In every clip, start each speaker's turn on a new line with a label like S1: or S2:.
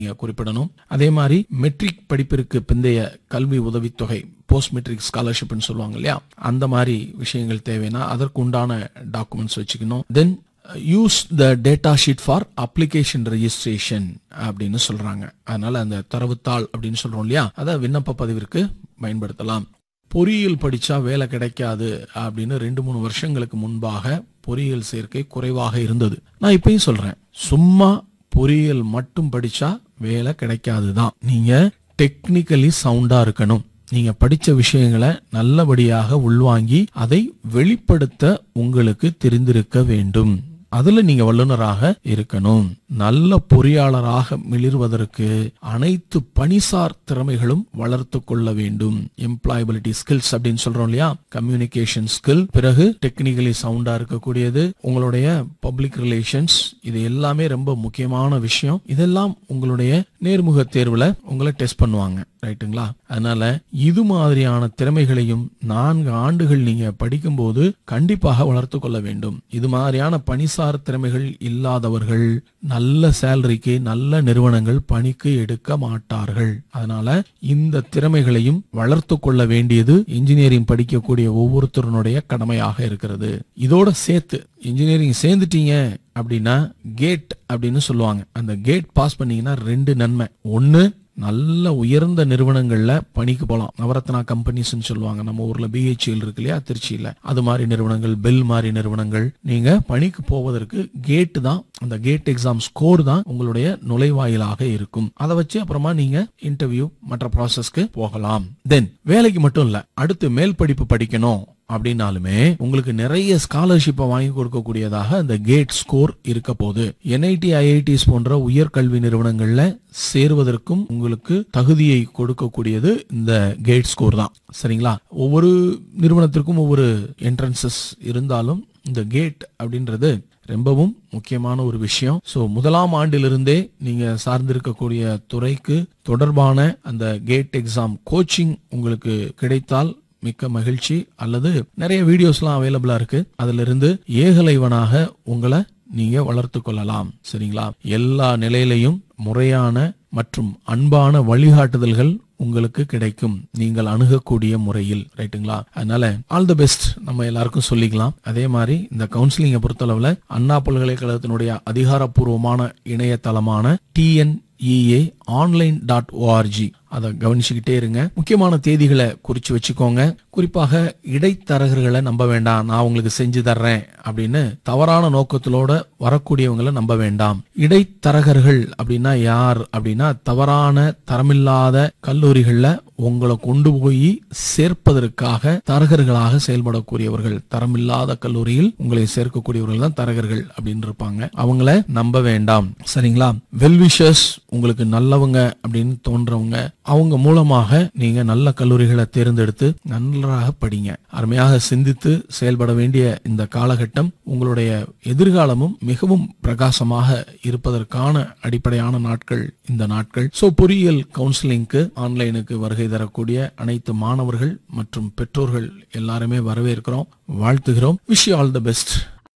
S1: நீங்க குறிப்பிடணும் அதே மாதிரி மெட்ரிக் படிப்பிற்கு பிந்தைய கல்வி உதவித்தொகை போஸ்ட் மெட்ரிக் ஸ்காலர்ஷிப்னு சொல்லுவாங்க இல்லையா அந்த மாதிரி விஷயங்கள் தேவைன்னா அதற்கு உண்டான டாக்குமெண்ட்ஸ் வச்சுக்கணும் then use the data sheet for application registration அப்படின்னு சொல்றாங்க அதனால அந்த தரவுத்தாள் அப்படின்னு சொல்றோம் இல்லையா அதை விண்ணப்ப பதிவிற்கு பயன்படுத்தலாம் பொறியியல் படிச்சா வேலை கிடைக்காது அப்படின்னு ரெண்டு மூணு வருஷங்களுக்கு முன்பாக பொறியியல் சேர்க்கை குறைவாக இருந்தது நான் இப்பயும் சொல்றேன் சும்மா பொறியியல் மட்டும் படிச்சா வேலை கிடைக்காது தான் நீங்க டெக்னிக்கலி சவுண்டா இருக்கணும் நீங்க படிச்ச விஷயங்களை நல்லபடியாக உள்வாங்கி அதை வெளிப்படுத்த உங்களுக்கு தெரிந்திருக்க வேண்டும் அதுல நீங்க வல்லுநராக இருக்கணும் நல்ல பொறியாளராக மிளிர்வதற்கு அனைத்து பணிசார் திறமைகளும் வளர்த்து கொள்ள வேண்டும் எம்ப்ளாயபிலிட்டி ஸ்கில்ஸ் அப்படின்னு சொல்றோம் இல்லையா கம்யூனிகேஷன் ஸ்கில் பிறகு டெக்னிக்கலி சவுண்டா இருக்கக்கூடியது உங்களுடைய பப்ளிக் ரிலேஷன்ஸ் இது எல்லாமே ரொம்ப முக்கியமான விஷயம் இதெல்லாம் உங்களுடைய நேர்முக தேர்வுல உங்களை டெஸ்ட் பண்ணுவாங்க ரைட்டுங்களா அதனால இது மாதிரியான திறமைகளையும் நான்கு ஆண்டுகள் நீங்க படிக்கும்போது கண்டிப்பாக வளர்த்து கொள்ள வேண்டும் இது மாதிரியான பணிசார் திறமைகள் இல்லாதவர்கள் நல்ல சேலரிக்கு நல்ல நிறுவனங்கள் பணிக்கு எடுக்க மாட்டார்கள் அதனால இந்த திறமைகளையும் வளர்த்து கொள்ள வேண்டியது இன்ஜினியரிங் படிக்கக்கூடிய ஒவ்வொருத்தருடைய கடமையாக இருக்கிறது இதோட சேர்த்து இன்ஜினியரிங் சேர்ந்துட்டீங்க அப்படின்னா கேட் அப்படின்னு சொல்லுவாங்க அந்த கேட் பாஸ் பண்ணீங்கன்னா ரெண்டு நன்மை ஒன்னு நல்ல உயர்ந்த நிறுவனங்கள்ல பணிக்கு போலாம் நவரத்னா கம்பெனிஸ் சொல்லுவாங்க நம்ம ஊர்ல பிஹெச்எல் இருக்கு இல்லையா திருச்சியில அது மாதிரி நிறுவனங்கள் பெல் மாதிரி நிறுவனங்கள் நீங்க பணிக்கு போவதற்கு கேட் தான் அந்த கேட் எக்ஸாம் ஸ்கோர் தான் உங்களுடைய நுழைவாயிலாக இருக்கும் அதை வச்சு அப்புறமா நீங்க இன்டர்வியூ மற்ற ப்ராசஸ்க்கு போகலாம் தென் வேலைக்கு மட்டும் இல்ல அடுத்து மேல் படிப்பு படிக்கணும் அப்படின்னாலுமே உங்களுக்கு நிறைய ஸ்காலர்ஷிப்பை வாங்கி கொடுக்கக்கூடியதாக அந்த கேட் ஸ்கோர் இருக்க போகுது என்ஐடி ஐஐடிஸ் போன்ற உயர்கல்வி நிறுவனங்கள்ல சேருவதற்கும் உங்களுக்கு தகுதியை கொடுக்கக்கூடியது இந்த கேட் ஸ்கோர் தான் சரிங்களா ஒவ்வொரு நிறுவனத்திற்கும் ஒவ்வொரு என்ட்ரன்சஸ் இருந்தாலும் இந்த கேட் அப்படின்றது ரொம்பவும் முக்கியமான ஒரு விஷயம் சோ முதலாம் ஆண்டிலிருந்தே நீங்க சார்ந்திருக்கக்கூடிய துறைக்கு தொடர்பான அந்த கேட் எக்ஸாம் கோச்சிங் உங்களுக்கு கிடைத்தால் மிக்க மகிழ்ச்சி அல்லது நிறைய வீடியோஸ்லாம் அவைலபிளா இருக்கு அதுல இருந்து ஏகலைவனாக உங்களை நீங்க வளர்த்து கொள்ளலாம் சரிங்களா எல்லா நிலையிலையும் முறையான மற்றும் அன்பான வழிகாட்டுதல்கள் உங்களுக்கு கிடைக்கும் நீங்கள் அணுகக்கூடிய முறையில் ரைட்டுங்களா அதனால ஆல் தி பெஸ்ட் நம்ம எல்லாருக்கும் சொல்லிக்கலாம் அதே மாதிரி இந்த கவுன்சிலிங்கை பொறுத்தளவுல அண்ணா பல்கலைக்கழகத்தினுடைய அதிகாரப்பூர்வமான இணையதளமான TN EA online dot ORG அதை கவனிச்சுக்கிட்டே இருங்க முக்கியமான தேதிகளை குறிச்சு வச்சுக்கோங்க குறிப்பாக இடைத்தரகர்களை நம்ப வேண்டாம் நான் உங்களுக்கு செஞ்சு தர்றேன் அப்படின்னு தவறான நோக்கத்திலோட வரக்கூடியவங்களை நம்ப வேண்டாம் இடைத்தரகர்கள் அப்படின்னா யார் அப்படின்னா தவறான தரமில்லாத கல்லூரிகள்ல உங்களை கொண்டு போய் சேர்ப்பதற்காக தரகர்களாக செயல்படக்கூடியவர்கள் தரமில்லாத கல்லூரியில் உங்களை சேர்க்கக்கூடியவர்கள் தான் தரகர்கள் அப்படின்னு இருப்பாங்க அவங்கள நம்ப வேண்டாம் சரிங்களா வெல்விஷர்ஸ் உங்களுக்கு நல்லவங்க அப்படின்னு தோன்றவங்க அவங்க மூலமாக நீங்க நல்ல கல்லூரிகளை தேர்ந்தெடுத்து நன்றாக படிங்க அருமையாக சிந்தித்து செயல்பட வேண்டிய இந்த காலகட்டம் உங்களுடைய எதிர்காலமும் மிகவும் பிரகாசமாக இருப்பதற்கான அடிப்படையான நாட்கள் இந்த நாட்கள் சோ பொறியியல் கவுன்சிலிங்க்கு ஆன்லைனுக்கு வருகை தரக்கூடிய அனைத்து மாணவர்கள் மற்றும் பெற்றோர்கள் எல்லாருமே வரவேற்கிறோம் வாழ்த்துகிறோம் wish all the best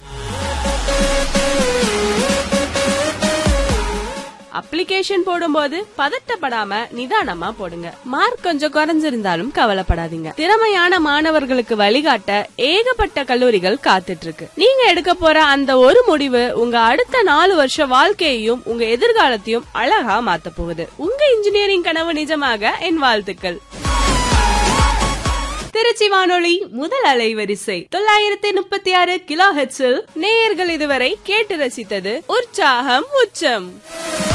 S2: application போடும்போது பதட்டப்படாம நிதானமா போடுங்க மார்க் கொஞ்சம் குறைஞ்சிருந்தாலும் கவலைப்படாதீங்க திறமையான மாணவர்களுக்கு வழிகாட்ட ஏகப்பட்ட கல்லூரிகள் காத்துட்டு இருக்கு நீங்க எடுக்க போற அந்த ஒரு முடிவு உங்க அடுத்த நாலு வருஷ வாழ்க்கையையும் உங்க எதிர்காலத்தையும் அழகா மாத்த போகுது உங்க இன்ஜினியரிங் கனவு நிஜமாக என் வாழ்த்துக்கள் திருச்சி வானொலி முதல் அலைவரிசை தொள்ளாயிரத்தி முப்பத்தி ஆறு கிலோ ஹெட்ஸில் நேயர்கள் இதுவரை கேட்டு ரசித்தது உற்சாகம் உச்சம்